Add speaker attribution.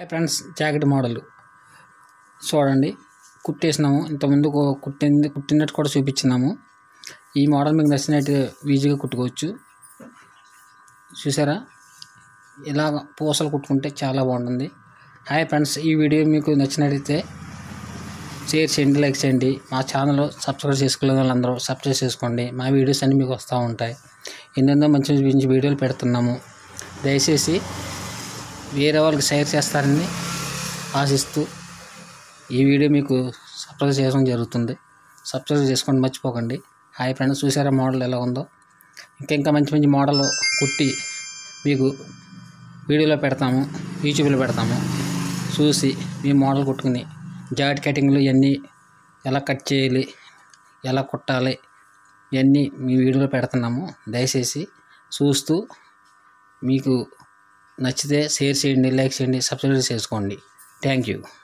Speaker 1: hi friends jacket model చూడండి కుట్టేసినాము ఇంతకుముందు కో- కుట్టింది కుట్టినట్టు కూడా చూపించినాము ఈ మోడల్ మీకు నచ్చినట్టు ఈజీగా కుట్టుకోవచ్చు చూసారా ఇలాగ పూసలు కుట్టుకుంటే చాలా బాగుంటుంది హాయ్ ఫ్రెండ్స్ ఈ వీడియో మీకు నచ్చినట్టయితే షేర్ చేయండి లైక్ చేయండి మా ఛానల్ సబ్స్క్రైబ్ చేసుకునే వాళ్ళందరూ సబ్స్క్రైబ్ చేసుకోండి మా వీడియోస్ అన్నీ మీకు వస్తూ ఉంటాయి ఎన్నెన్నో మంచి మంచి వీడియోలు పెడుతున్నాము దయచేసి వేరే వాళ్ళకి షేర్ చేస్తారని ఆశిస్తూ ఈ వీడియో మీకు సబ్స్క్రైబ్ చేయడం జరుగుతుంది సబ్స్క్రైబ్ చేసుకోండి మర్చిపోకండి హాయ్ ఫ్రెండ్స్ చూసారా మోడల్ ఎలా ఉందో ఇంకా ఇంకా మంచి మంచి మోడల్ కుట్టి మీకు వీడియోలో పెడతాము యూట్యూబ్లో పెడతాము చూసి మీ మోడల్ కుట్టుకుని జాకెట్ కటింగ్లు ఇవన్నీ ఎలా కట్ చేయాలి ఎలా కుట్టాలి ఇవన్నీ మీ వీడియోలో పెడుతున్నాము దయచేసి చూస్తూ మీకు నచ్చితే షేర్ చేయండి లైక్ చేయండి సబ్స్క్రైబ్ చేసుకోండి థ్యాంక్ యూ